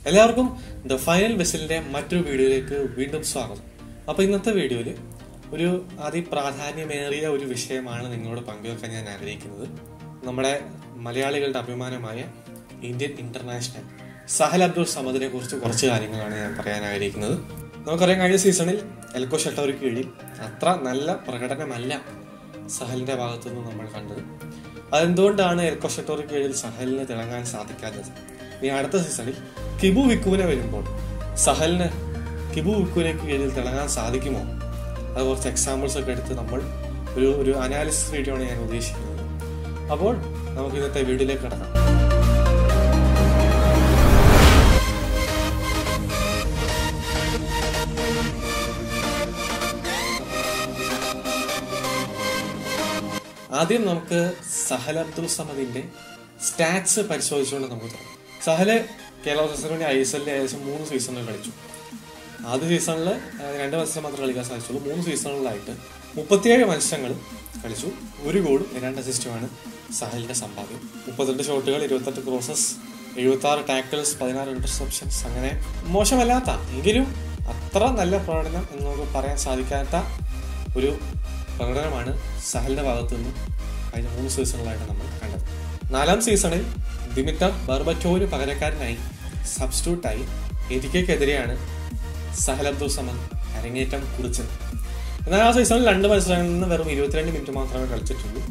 എല്ലാവർക്കും the final ബെസിലിന്റെ മറ്റൊരു വീഡിയോയിലേക്ക് വീണ്ടും സ്വാഗതം അപ്പൊ ഇന്നത്തെ വീഡിയോയിൽ ഒരു അതിപ്രാധാന്യമേറിയ ഒരു വിഷയമാണ് നിങ്ങളോട് പങ്കുവെക്കാൻ ഞാൻ ആഗ്രഹിക്കുന്നത് നമ്മുടെ മലയാളികളുടെ അഭിമാനമായ ഇന്ത്യൻ ഇന്റർനാഷണൽ സഹൽ അബ്ദുൾ സമദിനെ കുറിച്ച് കുറച്ച് കാര്യങ്ങളാണ് ഞാൻ പറയാൻ ആഗ്രഹിക്കുന്നത് നമുക്കറിയാം കഴിഞ്ഞ സീസണിൽ എൽക്കോ ഷട്ടോർക്ക് കീഴിൽ അത്ര നല്ല പ്രകടനമല്ല സഹലിന്റെ ഭാഗത്തുനിന്ന് നമ്മൾ കണ്ടത് അതെന്തുകൊണ്ടാണ് എൽക്കോ ഷട്ടോർക്ക് കീഴിൽ സഹലിന് തിളങ്ങാൻ സാധിക്കാത്തത് ഇനി അടുത്ത സീസണിൽ കിബു വിക്കുവിനെ വരുമ്പോൾ സഹലിന് കിബു വിക്കുവിനെ കീഴിൽ തിളങ്ങാൻ സാധിക്കുമോ അത് കുറച്ച് എക്സാമ്പിൾസ് ഒക്കെ എടുത്ത് നമ്മൾ ഒരു ഒരു അനാലിസിസ് വീഡിയോ ആണ് ഞാൻ ഉദ്ദേശിക്കുന്നത് അപ്പോൾ നമുക്ക് ഇന്നത്തെ വീഡിയോയിലേക്ക് കടക്കാം ആദ്യം നമുക്ക് സഹൽ അബ്ദുൾ സമദിന്റെ സ്റ്റാറ്റ്സ് പരിശോധിച്ചുകൊണ്ട് നമുക്ക് തുടങ്ങാം സഹല് കേരള ബ്ലാസ്റ്റേഴ്സിന് വേണ്ടി ഐ എസ് എല്ലിൽ ഏകദേശം മൂന്ന് സീസണുകൾ കളിച്ചു ആദ്യ സീസണിൽ രണ്ട് മത്സരം മാത്രമേ കളിക്കാൻ സാധിച്ചുള്ളൂ മൂന്ന് സീസണുകളിലായിട്ട് മുപ്പത്തിയേഴ് മത്സരങ്ങളും കളിച്ചു ഒരു ഗോളും രണ്ട് അസിസ്റ്റുമാണ് സഹലിന്റെ സമ്പാദ്യം മുപ്പത്തെട്ട് ഷോട്ടുകൾ ഇരുപത്തെട്ട് ക്രോസസ് എഴുപത്തി ആറ് ടാക്കിൾസ് പതിനാറ് ഇന്റർസെപ്ഷൻസ് അങ്ങനെ മോശമല്ലാത്ത എങ്കിലും അത്ര നല്ല പ്രകടനം എന്ന് നമുക്ക് പറയാൻ സാധിക്കാത്ത ഒരു പ്രകടനമാണ് സഹലിന്റെ ഭാഗത്തു നിന്നും കഴിഞ്ഞ മൂന്ന് സീസണുകളായിട്ട് നമ്മൾ കണ്ടത് നാലാം സീസണിൽ ദിമിറ്റർ ബർബറ്റോവിന് പകരക്കാരനായി സബ്സ്റ്റിറ്റ്യൂട്ടായി എതിക്കെതിരെയാണ് സഹൽ അബ്ദുൾ സമദ് അരങ്ങേറ്റം കുറിച്ചത് എന്നാൽ ആ സീസണിൽ രണ്ട് മത്സരങ്ങളിൽ നിന്ന് വെറും ഇരുപത്തിരണ്ട് മിനിറ്റ് മാത്രമേ കളിച്ചിട്ടുള്ളൂ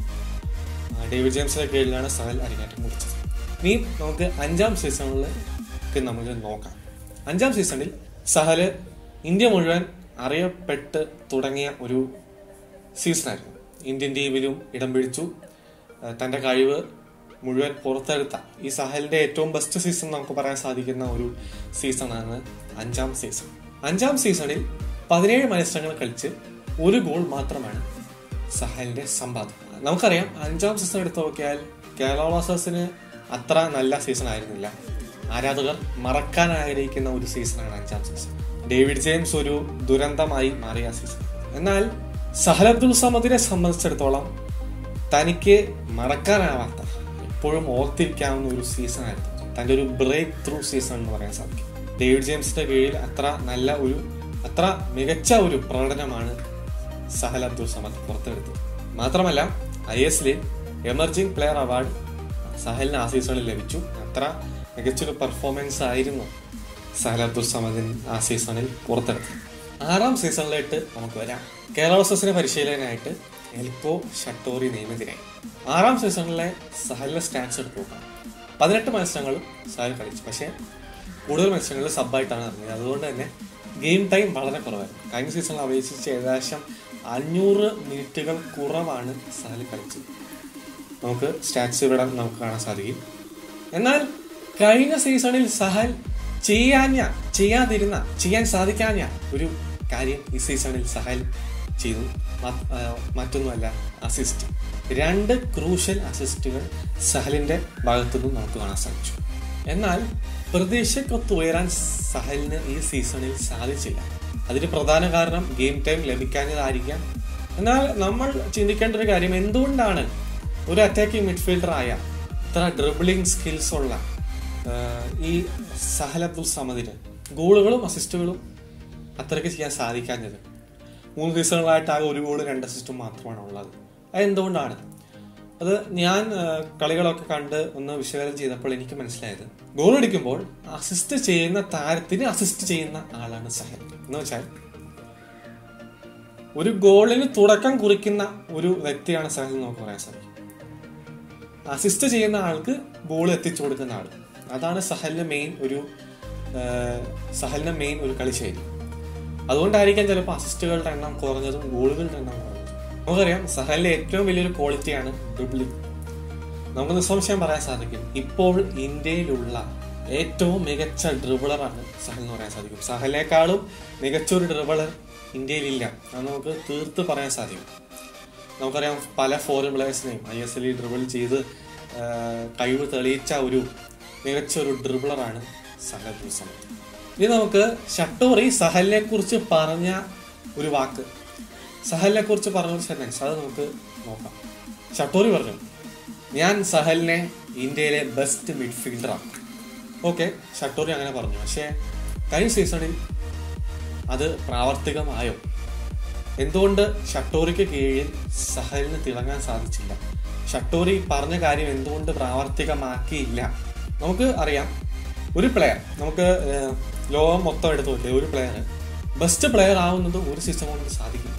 ആ, ഡേവിഡ് ജെയിംസിന്റെ കീഴിലാണ് സഹൽ അരങ്ങേറ്റം കുറിച്ചത് ഇനി നമുക്ക് അഞ്ചാം സീസണിലേക്ക് നമുക്ക് നോക്കാം അഞ്ചാം സീസണിൽ സഹല് ഇന്ത്യ മുഴുവൻ അറിയപ്പെട്ട് തുടങ്ങിയ ഒരു സീസണായിരുന്നു ഇന്ത്യൻ ടീമിലും ഇടം പിടിച്ചു ആ, തന്റെ കഴിവ് മുഴുവൻ പുറത്തെടുത്ത ഈ സഹലിന്റെ ഏറ്റവും ബെസ്റ്റ് സീസൺ നമുക്ക് പറയാൻ സാധിക്കുന്ന ഒരു സീസണാണ് അഞ്ചാം സീസൺ അഞ്ചാം സീസണിൽ പതിനേഴ് മത്സരങ്ങൾ കളിച്ച് ഒരു ഗോൾ മാത്രമാണ് സഹലിന്റെ സമ്പാദ്യം നമുക്കറിയാം അഞ്ചാം സീസൺ എടുത്തു നോക്കിയാൽ കേരള ബ്ലാസ്റ്റേഴ്സിന് അത്ര നല്ല സീസൺ ആയിരുന്നില്ല ആരാധകർ മറക്കാൻ ആഗ്രഹിക്കുന്ന ഒരു സീസണാണ് അഞ്ചാം സീസൺ ഡേവിഡ് ജെയിംസ് ഒരു ദുരന്തമായി മാറിയ സീസൺ എന്നാൽ സഹൽ അബ്ദുൾ സമദിനെ സംബന്ധിച്ചിടത്തോളം തനിക്ക് മറക്കാനാവാത്ത എപ്പോഴും ഓർത്തിരിക്കാവുന്ന ഒരു സീസൺ ആയിരുന്നു തന്റെ ഒരു ബ്രേക്ക് ത്രൂ സീസൺ എന്ന് പറയാൻ സാധിക്കും ഡേവിഡ് ജെയിംസിന്റെ കീഴിൽ അത്ര നല്ല ഒരു അത്ര മികച്ച ഒരു പ്രകടനമാണ് സഹൽ അബ്ദുൾ സമദ് പുറത്തെടുത്തത് മാത്രമല്ല ഐ എസിലെ എമർജിംഗ് പ്ലെയർ അവാർഡ് സഹലിന് ആ സീസണിൽ ലഭിച്ചു അത്ര മികച്ചൊരു പെർഫോമൻസ് ആയിരുന്നു സഹൽ അബ്ദുൾ സമദിൻ ആ സീസണിൽ പുറത്തെടുത്തത് ആറാം സീസണിലേക്ക് നമുക്ക് വരാം കേരള ബ്ലാസ്റ്റേഴ്സിനെ പരിശീലകനായിട്ട് എൽക്കോ ഷട്ടോറി നിയമിതനായി ആറാം സീസണിലെ സഹലിന്റെ സ്റ്റാറ്റ്സ് എടുത്ത് നോക്കാം പതിനെട്ട് മത്സരങ്ങളും സഹൽ കളിച്ചു പക്ഷേ കൂടുതൽ മത്സരങ്ങളിൽ സബ്ബായിട്ടാണ് ഇറങ്ങിയത് അതുകൊണ്ട് തന്നെ ഗെയിം ടൈം വളരെ കുറവായിരുന്നു കഴിഞ്ഞ സീസണിൽ അപേക്ഷിച്ച് ഏകദേശം അഞ്ഞൂറ് മിനിറ്റുകൾ കുറവാണ് സഹൽ കളിച്ചത് നമുക്ക് സ്റ്റാറ്റ്സ് ഇവിടെ നമുക്ക് കാണാൻ സാധിക്കും എന്നാൽ കഴിഞ്ഞ സീസണിൽ സഹൽ ചെയ്യാഞ്ഞ ചെയ്യാതിരുന്ന ചെയ്യാൻ സാധിക്കാഞ്ഞ ഒരു കാര്യം ഈ സീസണിൽ സഹൽ ചെയ്തു മ- ആ, മറ്റൊന്നുമല്ല അസിസ്റ്റ് രണ്ട് ക്രൂഷ്യൽ അസിസ്റ്റുകൾ സഹലിന്റെ ഭാഗത്തുനിന്നും നമുക്ക് കാണാൻ സാധിച്ചു എന്നാൽ പ്രതീക്ഷക്കൊത്ത് ഉയരാൻ സഹലിന് ഈ സീസണിൽ സാധിച്ചില്ല അതിന് പ്രധാന കാരണം ഗെയിം ടൈം ലഭിക്കാഞ്ഞതായിരിക്കാം എന്നാൽ നമ്മൾ ചിന്തിക്കേണ്ട ഒരു കാര്യം എന്തുകൊണ്ടാണ് ഒരു അറ്റാക്കിംഗ് മിഡ്ഫീൽഡർ ആയ ഇത്ര ഡ്രിബിളിംഗ് സ്കിൽസ് ഉള്ള ആ, ഈ സഹൽ അബ്ദുൾ സമദിന് ഗോളുകളും അസിസ്റ്റുകളും അത്രയ്ക്ക് ചെയ്യാൻ സാധിക്കാഞ്ഞത് മൂന്ന് സീസണുകളായിട്ട് ആകെ ഒരു ഗോളും രണ്ട് അസിസ്റ്റും മാത്രമാണ് ഉള്ളത് അത് എന്തുകൊണ്ടാണ് അത് ഞാൻ ആ, കളികളൊക്കെ കണ്ട് ഒന്ന് വിശകലനം ചെയ്തപ്പോൾ എനിക്ക് മനസ്സിലായത് ഗോൾ അടിക്കുമ്പോൾ അസിസ്റ്റ് ചെയ്യുന്ന താരത്തിന് അസിസ്റ്റ് ചെയ്യുന്ന ആളാണ് സഹൽ എന്ന് വെച്ചാൽ ഒരു ഗോളിന് തുടക്കം കുറിക്കുന്ന ഒരു വ്യക്തിയാണ് സഹൽ എന്ന് നമുക്ക് പറയാൻ സാധിക്കും അസിസ്റ്റ് ചെയ്യുന്ന ആൾക്ക് ഗോൾ എത്തിച്ചു കൊടുക്കുന്ന ആൾ അതാണ് സഹലിന്റെ മെയിൻ ഒരു ആ, സഹലിന്റെ മെയിൻ ഒരു കളിശൈലി അതുകൊണ്ടായിരിക്കാം ചിലപ്പോൾ അസിസ്റ്റുകളുടെ എണ്ണം കുറഞ്ഞതും ഗോളുകളുടെ എണ്ണം കുറഞ്ഞതും നമുക്കറിയാം സഹലിന്റെ ഏറ്റവും വലിയൊരു ക്വാളിറ്റിയാണ് ഡ്രിബിളിംഗ് നമുക്ക് നിസ്സംശയം പറയാൻ സാധിക്കും ഇപ്പോൾ ഇന്ത്യയിലുള്ള ഏറ്റവും മികച്ച ഡ്രിബിളറാണ് സഹൽ എന്ന് പറയാൻ സാധിക്കും സഹലിനേക്കാളും മികച്ചൊരു ഡ്രിബിളർ ഇന്ത്യയിലില്ല അത് നമുക്ക് തീർത്ത് പറയാൻ സാധിക്കും നമുക്കറിയാം പല ഫോറിൻ പ്ലേയേഴ്സിനെയും ഐ എസ് എല്ലിൽ ഡ്രിബിൾ ചെയ്ത് ആ, കഴിവ് തെളിയിച്ച ഒരു മികച്ച ഒരു ഡ്രിബിളറാണ് സഹൽ അബ്ദുൾ സമദ് ഇനി നമുക്ക് ഷട്ടോറി സഹലിനെ കുറിച്ച് പറഞ്ഞ ഒരു വാക്ക് സഹലിനെ കുറിച്ച് പറഞ്ഞ ഒരു സെന്റൻസ് അത് നമുക്ക് നോക്കാം ഷട്ടോറി പറഞ്ഞു ഞാൻ സഹലിനെ ഇന്ത്യയിലെ ബെസ്റ്റ് മിഡ്ഫീൽഡറാണ് ഓക്കെ ഷട്ടോറി അങ്ങനെ പറഞ്ഞു പക്ഷേ കഴിഞ്ഞ സീസണിൽ അത് പ്രാവർത്തികമായോ എന്തുകൊണ്ട് ഷട്ടോറിക്ക് കീഴിൽ സഹലിന് തിളങ്ങാൻ സാധിച്ചില്ല ഷട്ടോറി പറഞ്ഞ കാര്യം എന്തുകൊണ്ട് പ്രാവർത്തികമാക്കിയില്ല നമുക്ക് അറിയാം ഒരു പ്ലെയർ നമുക്ക് ഏഹ്, ലോകം മൊത്തം എടുത്ത് നോക്കിയാൽ ഒരു പ്ലെയർ ബെസ്റ്റ് പ്ലെയർ ആവുന്നത് ഒരു സീസൺ കൊണ്ട് സാധിക്കും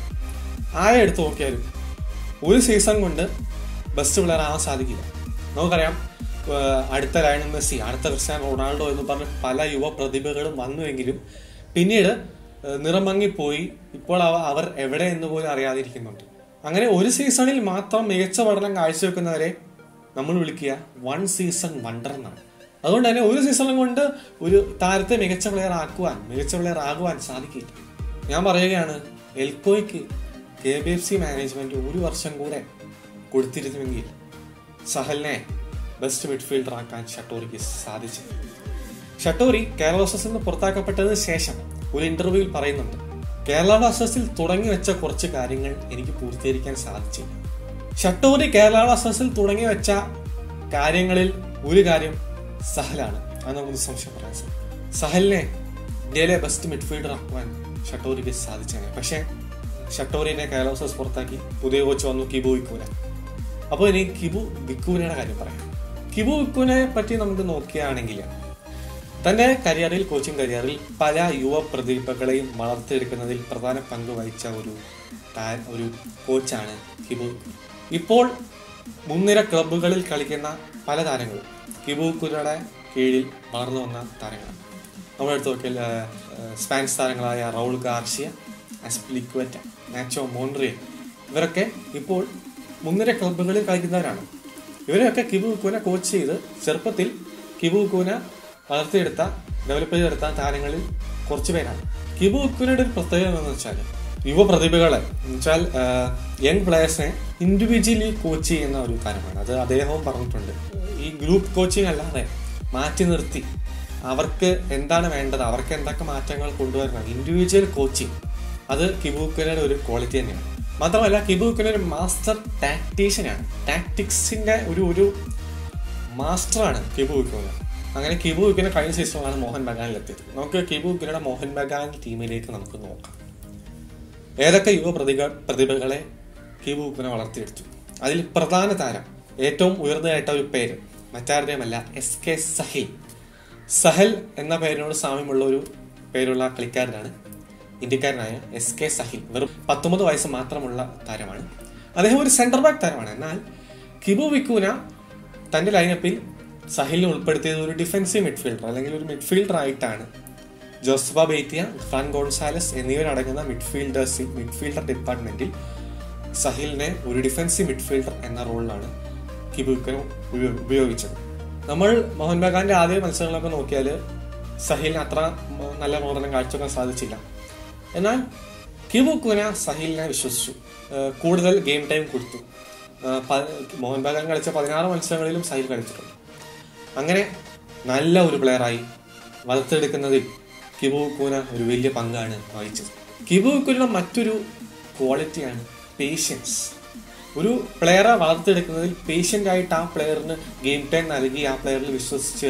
ആരെ എടുത്ത് നോക്കിയാലും ഒരു സീസൺ കൊണ്ട് ബെസ്റ്റ് പ്ലെയർ ആവാൻ സാധിക്കില്ല നമുക്കറിയാം ഏഹ് അടുത്ത ലയണൽ മെസ്സി അടുത്ത ക്രിസ്ത്യാനോ റൊണാൾഡോ എന്ന് പറഞ്ഞ് പല യുവ പ്രതിഭകളും വന്നുവെങ്കിലും പിന്നീട് ഏഹ് നിറം മങ്ങിപ്പോയി ഇപ്പോൾ അവ അവർ എവിടെ എന്ന് പോലും അറിയാതിരിക്കുന്നുണ്ട് അങ്ങനെ ഒരു സീസണിൽ മാത്രം മികച്ച പഠനം കാഴ്ചവെക്കുന്നവരെ നമ്മൾ വിളിക്കുക വൺ സീസൺ വണ്ടർ എന്നാണ് അതുകൊണ്ട് തന്നെ ഒരു സീസണും കൊണ്ട് ഒരു താരത്തെ മികച്ച പ്ലെയർ ആക്കുവാൻ മികച്ച പ്ലെയർ ആകുവാൻ സാധിക്കില്ല ഞാൻ പറയുകയാണ് എൽക്കോയ്ക്ക് K B F C management ഒരു വർഷം കൂടെ കൊടുത്തിരുന്നുവെങ്കിൽ സഹലിനെ ബെസ്റ്റ് മിഡ്ഫീൽഡർ ആക്കാൻ ഷട്ടോറിക്ക് സാധിച്ചു ഷട്ടോറി കേരള ബ്ലാസ്റ്റേഴ്സിൽ നിന്ന് പുറത്താക്കപ്പെട്ടതിന് ശേഷം ഒരു ഇന്റർവ്യൂവിൽ പറയുന്നുണ്ട് കേരള ബ്ലാസ്റ്റേഴ്സിൽ തുടങ്ങി വെച്ച കുറച്ച് കാര്യങ്ങൾ എനിക്ക് പൂർത്തീകരിക്കാൻ സാധിച്ചില്ല ഷട്ടോറി കേരള ബ്ലാസ്റ്റേഴ്സിൽ തുടങ്ങി വെച്ച കാര്യങ്ങളിൽ ഒരു കാര്യം സഹലാണ് അത് നമുക്ക് സംശയം പറയാൻ സാധിക്കും സഹലിനെ ഇന്ത്യയിലെ ബെസ്റ്റ് മിഡ്ഫീൽഡർ ആക്കുവാൻ ഷട്ടോറിക്ക് സാധിച്ചേനെ പക്ഷേ ഷട്ടോറിനെ കേരള ബ്ലാസ്റ്റേഴ്സ് പുറത്താക്കി പുതിയ കോച്ച് വന്നു കിബു വിക്കൂന അപ്പോൾ ഇനി കിബു വിക്കൂനയുടെ കാര്യം പറയാം കിബു വിക്കൂനെ പറ്റി നമുക്ക് നോക്കുകയാണെങ്കിൽ തന്റെ കരിയറിൽ കോച്ചിങ് കരിയറിൽ പല യുവ പ്രതിഭകളെയും വളർത്തിയെടുക്കുന്നതിൽ പ്രധാന പങ്ക് വഹിച്ച ഒരു താ- ഒരു കോച്ചാണ് കിബു ഇപ്പോൾ മുൻനിര ക്ലബ്ബുകളിൽ കളിക്കുന്ന പല താരങ്ങളും കിബു കുരയുടെ കീഴിൽ വളർന്നു വന്ന താരങ്ങളാണ് നമ്മളെടുത്ത് നോക്കിയാൽ ആ, ആ, സ്പാനിഷ് താരങ്ങളായ Raul Garcia Azpilicueta Nacho Monreal ഇവരൊക്കെ ഇപ്പോൾ മുൻനിര ക്ലബ്ബുകളിൽ കളിക്കുന്നവരാണ് ഇവരെയൊക്കെ കിബു കൂന കോച്ച് ചെയ്ത് ചെറുപ്പത്തിൽ കിബു കൂന വളർത്തിയെടുത്ത ഡെവലപ്പ് ചെയ്തെടുത്ത താരങ്ങളിൽ കുറച്ച് പേരാണ് കിബു കുനയുടെ ഒരു പ്രത്യേകത എന്ന് വെച്ചാൽ യുവ പ്രതിഭകളെ എന്നുവെച്ചാൽ യങ് പ്ലേയേഴ്സിനെ ഇൻഡിവിജ്വലി കോച്ച് ചെയ്യുന്ന ഒരു കാര്യമാണ് അത് അദ്ദേഹവും പറഞ്ഞിട്ടുണ്ട് ഈ ഗ്രൂപ്പ് കോച്ചിങ് അല്ലാതെ മാറ്റി നിർത്തി അവർക്ക് എന്താണ് വേണ്ടത് അവർക്ക് എന്തൊക്കെ മാറ്റങ്ങൾ കൊണ്ടുവരണം ഇൻഡിവിജ്വൽ കോച്ചിങ് അത് കിബുക്കനയുടെ ഒരു ക്വാളിറ്റി തന്നെയാണ് മാത്രമല്ല കിബുക്കന ഒരു മാസ്റ്റർ ടാക്ടീഷ്യനാണ് ടാക്ടിക്സിന്റെ ഒരു ഒരു മാസ്റ്ററാണ് കിബു വിക്കോന അങ്ങനെ കിബു വിക്കനെ കഴിഞ്ഞ സീസണിലാണ് മോഹൻ ബഗാനിലെത്തിയത് നമുക്ക് കിബു വിക്കനയുടെ മോഹൻ ബഗാൻ ടീമിലേക്ക് നമുക്ക് നോക്കാം ഏതൊക്കെ യുവ പ്രതിഭ പ്രതിഭകളെ കിബു വിക്കനെ വളർത്തിയെടുത്തു അതിൽ പ്രധാന താരം ഏറ്റവും ഉയർന്നതായിട്ട ഒരു പേര് മറ്റാരുടെയുമല്ല എസ് കെ സഹിൽ സഹൽ എന്ന പേരിനോട് സാമ്യമുള്ള ഒരു പേരുള്ള കളിക്കാരനാണ് ഇന്ത്യക്കാരനായ എസ് കെ സഹിൽ വെറും പത്തൊമ്പത് വയസ്സ് മാത്രമുള്ള താരമാണ് അദ്ദേഹം ഒരു സെന്റർ ബാക്ക് താരമാണ് എന്നാൽ കിബു വിക്കൂന തന്റെ ലൈനപ്പിൽ സഹിലിനെ ഉൾപ്പെടുത്തിയത് ഒരു ഡിഫൻസീവ് മിഡ്ഫീൽഡർ അല്ലെങ്കിൽ ഒരു മിഡ്ഫീൽഡർ ആയിട്ടാണ് ജോസഫ ബേത്തിയ ഫ്രാൻ ഗോൺസാലസ് എന്നിവരടങ്ങുന്ന മിഡ്ഫീൽഡേഴ്സ് മിഡ്ഫീൽഡർ ഡിപ്പാർട്ട്മെന്റിൽ സഹിലിനെ ഒരു ഡിഫൻസീവ് മിഡ്ഫീൽഡർ എന്ന റോളിലാണ് കിബുക്കൻ ഉപയോഗിച്ചത് നമ്മൾ മോഹൻ ബഗാന്റെ ആദ്യ മത്സരങ്ങളൊക്കെ നോക്കിയാൽ സഹിലിന് അത്ര മ- നല്ല പ്രകടനം കാഴ്ചവെക്കാൻ സാധിച്ചില്ല എന്നാൽ കിബുക്കുന സഹിലിനെ വിശ്വസിച്ചു ഏഹ് കൂടുതൽ ഗെയിം ടൈം കൊടുത്തു ഏഹ് പ- മോഹൻ ബഗാൻ കളിച്ച പതിനാറ് മത്സരങ്ങളിലും സഹിൽ കളിച്ചിട്ടുണ്ട് അങ്ങനെ നല്ല ഒരു പ്ലെയറായി വളർത്തിയെടുക്കുന്നതിൽ കിബു കൂന ഒരു വലിയ പങ്കാണ് വഹിച്ചത് കിബു കൂനയുടെ മറ്റൊരു ക്വാളിറ്റിയാണ് പേഷ്യൻസ് ഒരു പ്ലെയറെ വളർത്തിയെടുക്കുന്നതിൽ പേഷ്യന്റ് ആയിട്ട് ആ പ്ലെയറിന് ഗെയിം ടൈം നൽകി ആ പ്ലെയറിൽ വിശ്വസിച്ച്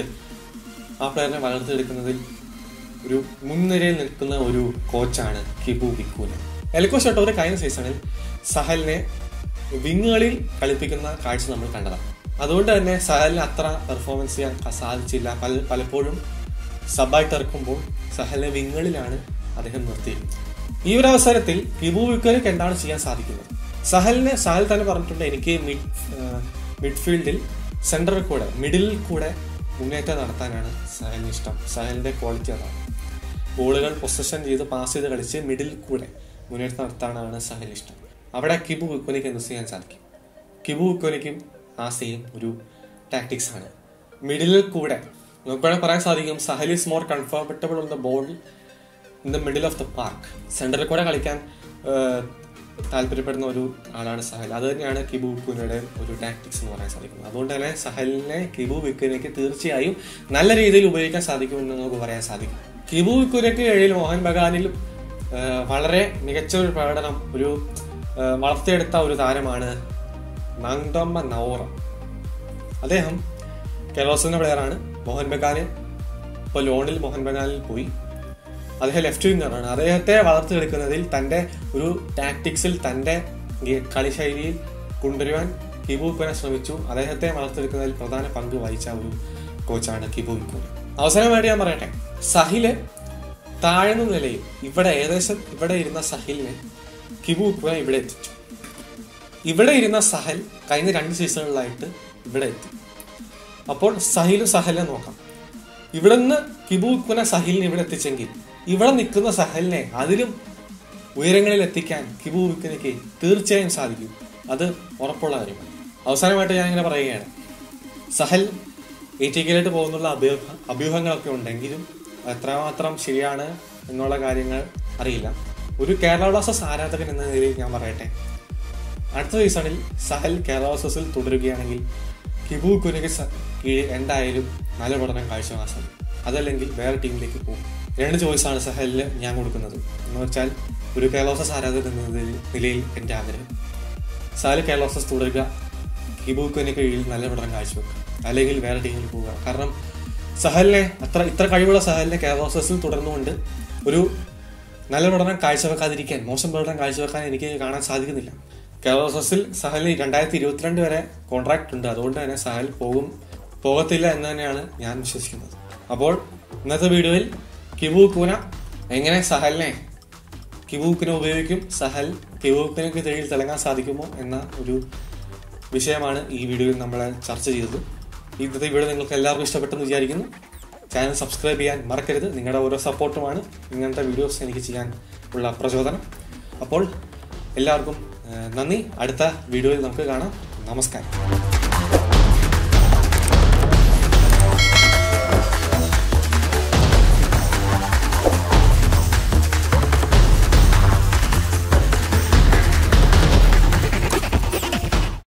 ആ പ്ലെയറിനെ വളർത്തിയെടുക്കുന്നതിൽ ഒരു മുൻനിരയിൽ നിൽക്കുന്ന ഒരു കോച്ചാണ് കിബു വിക്കൂന എൽക്കോ ഷട്ടോറ് കഴിഞ്ഞ സീസണിൽ സഹലിനെ വിങ്ങുകളിൽ കളിപ്പിക്കുന്ന കാഴ്ച നമ്മൾ കണ്ടതാണ് അതുകൊണ്ട് തന്നെ സഹലിന് അത്ര പെർഫോമൻസ് ചെയ്യാൻ ക- സാധിച്ചില്ല പല പലപ്പോഴും സബായിട്ട് ഇറക്കുമ്പോൾ സഹലിനെ വിങ്ങുകളിലാണ് അദ്ദേഹം നിർത്തിയിരുന്നത് ഈ ഒരു അവസരത്തിൽ കിബു വിക്കർക്ക് എന്താണ് ചെയ്യാൻ സാധിക്കുന്നത് സഹലിന് സഹൽ തന്നെ പറഞ്ഞിട്ടുണ്ട് എനിക്ക് മിഡ് മിഡ്ഫീൽഡിൽ സെന്ററിൽ കൂടെ മിഡിലിൽ കൂടെ മുന്നേറ്റം നടത്താനാണ് സഹലിന് ഇഷ്ടം സഹലിന്റെ ക്വാളിറ്റി അതാണ് ബോളുകൾ പൊസഷൻ ചെയ്ത് പാസ് ചെയ്ത് കളിച്ച് മിഡിൽ കൂടെ മുന്നേറ്റം നടത്താനാണ് സഹലിന് ഇഷ്ടം അവിടെ കിബു വിക്കോനിക്ക് എന്ത് ചെയ്യാൻ സാധിക്കും കിബു വിക്കോനിക്കും ആ സെയിം ഒരു ടാക്ടിക്സ് ആണ് മിഡിലിൽ കൂടെ നമുക്ക് വേണമെങ്കിൽ പറയാൻ സാധിക്കും Sahal is more comfortable on the ball in the middle of the park സെന്ററിൽ കൂടെ കളിക്കാൻ ഏഹ്, താല്പര്യപ്പെടുന്ന ഒരു ആളാണ് സഹൽ അത് തന്നെയാണ് കിബു വിക്കുനയുടെ ഒരു ടാക്ടിക്സ് എന്ന് പറയാൻ സാധിക്കുന്നത് അതുകൊണ്ട് തന്നെ സഹലിനെ കിബു വിക്കുനയ്ക്ക് തീർച്ചയായും നല്ല രീതിയിൽ ഉപയോഗിക്കാൻ സാധിക്കുമെന്ന് നമുക്ക് പറയാൻ സാധിക്കും കിബു വിക്കുനയ്ക്ക് കീഴിൽ മോഹൻ ബഗാനിൽ ഏഹ്, വളരെ മികച്ച ഒരു പ്രകടനം ഒരു ഏഹ്, വളർത്തിയെടുത്ത ഒരു താരമാണ് നങ്ടോമ്മ നൗറ അദ്ദേഹം കേരളത്തിന്റെ പ്ലെയറാണ് മോഹൻ ബഗാന് ഇപ്പോൾ ലോണിൽ മോഹൻ ബഗാനിൽ പോയി അദ്ദേഹം ലെഫ്റ്റ് വിങ്ങറാണ് അദ്ദേഹത്തെ വളർത്തിയെടുക്കുന്നതിൽ തന്റെ ഒരു ടാക്ടിക്സിൽ തന്റെ ഗെ- കളിശൈലിയിൽ കൊണ്ടുവരുവാൻ കിബു ഇക്കുന ശ്രമിച്ചു അദ്ദേഹത്തെ വളർത്തിയെടുക്കുന്നതിൽ പ്രധാന പങ്ക് വഹിച്ച ഒരു കോച്ചാണ് കിബു ഇക്കുന അവസാനമായിട്ട് ഞാൻ പറയട്ടെ സഹില് താഴ്ന്ന നിലയിൽ ഇവിടെ ഏകദേശം ഇവിടെ ഇരുന്ന സഹിലിനെ കിബു ഇക്കുന ഇവിടെ എത്തിച്ചു ഇവിടെ ഇരുന്ന സഹൽ കഴിഞ്ഞ രണ്ട് സീസണുകളിലായിട്ട് ഇവിടെ എത്തി അപ്പോൾ സഹിലും സഹലിനെ നോക്കാം ഇവിടെ നിന്ന് കിബു ഇക്കുന സഹിലിനെ ഇവിടെ എത്തിച്ചെങ്കിൽ ഇവിടെ നിൽക്കുന്ന സഹലിനെ അതിലും ഉയരങ്ങളിൽ എത്തിക്കാൻ കിബു ഇക്കുനയ്ക്ക് തീർച്ചയായും സാധിക്കും അത് ഉറപ്പുള്ള കാര്യമാണ് അവസാനമായിട്ട് ഞാൻ ഇങ്ങനെ പറയുകയാണ് സഹൽ എ ടി കെയിലോട്ട് പോകുന്നുള്ള അഭ്യൂഹ അഭ്യൂഹങ്ങളൊക്കെ ഉണ്ടെങ്കിലും എത്രമാത്രം ശരിയാണ് എന്നുള്ള കാര്യങ്ങൾ അറിയില്ല ഒരു കേരള ബ്ലാസ്റ്റേഴ്സ് ആരാധകൻ എന്ന നിലയിൽ ഞാൻ പറയട്ടെ അടുത്ത സീസണിൽ സഹൽ കേരള ബ്ലാസ്റ്റേഴ്സിൽ തുടരുകയാണെങ്കിൽ കിബു കുനക്ക് കീഴിൽ എന്തായാലും നല്ല പഠനം കാഴ്ചവെക്കാൻ സാധിക്കും അതല്ലെങ്കിൽ വേറെ ടീമിലേക്ക് പോകും രണ്ട് ചോയ്സാണ് സഹലിന് ഞാൻ കൊടുക്കുന്നത് എന്ന് വെച്ചാൽ ഒരു കേരള ബ്ലാസ്റ്റേഴ്സ് ആരാധകൻ എന്ന നിലയിൽ- നിലയിൽ എൻ്റെ ആഗ്രഹം സഹൽ കേരള ബ്ലാസ്റ്റേഴ്സ് തുടരുക കിബുക്കിന് കീഴിൽ നല്ല പഠനം കാഴ്ചവെക്കുക അല്ലെങ്കിൽ വേറെ ടീമിൽ പോവുക കാരണം സഹലിനെ അത്ര ഇത്ര കഴിവുള്ള സഹലിനെ കേരള ബ്ലാസ്റ്റേഴ്സിൽ തുടർന്നുകൊണ്ട് ഒരു നല്ല പഠനം കാഴ്ചവെക്കാതിരിക്കാൻ മോശം പഠനം കാഴ്ചവെക്കാൻ എനിക്ക് കാണാൻ സാധിക്കുന്നില്ല കേരള ബ്ലാസ്റ്റേഴ്സിൽ സഹലിന് രണ്ടായിരത്തി ഇരുപത്തിരണ്ട് വരെ കോൺട്രാക്ട് ഉണ്ട് അതുകൊണ്ട് തന്നെ സഹൽ പോകും പോകത്തില്ല എന്ന് തന്നെയാണ് ഞാൻ വിശ്വസിക്കുന്നത് അപ്പോൾ ഇന്നത്തെ വീഡിയോയിൽ കിബു കൂന എങ്ങനെ സഹലിനെ കിബൂക്കിനെ ഉപയോഗിക്കും സഹൽ കിബൂക്കിനൊക്കെ കീഴിൽ തിളങ്ങാൻ സാധിക്കുമോ എന്ന ഒരു വിഷയമാണ് ഈ വീഡിയോയിൽ നമ്മൾ ചർച്ച ചെയ്തത് ഇന്നത്തെ വീഡിയോ നിങ്ങൾക്ക് എല്ലാവർക്കും ഇഷ്ടപ്പെട്ടെന്ന് വിചാരിക്കുന്നു ചാനൽ സബ്സ്ക്രൈബ് ചെയ്യാൻ മറക്കരുത് നിങ്ങളുടെ ഓരോ സപ്പോർട്ടുമാണ് ഇങ്ങനത്തെ വീഡിയോസ് എനിക്ക് ചെയ്യാൻ ഉള്ള പ്രചോദനം അപ്പോൾ എല്ലാവർക്കും ഏഹ്, നന്ദി അടുത്ത വീഡിയോയിൽ നമുക്ക് കാണാം നമസ്കാരം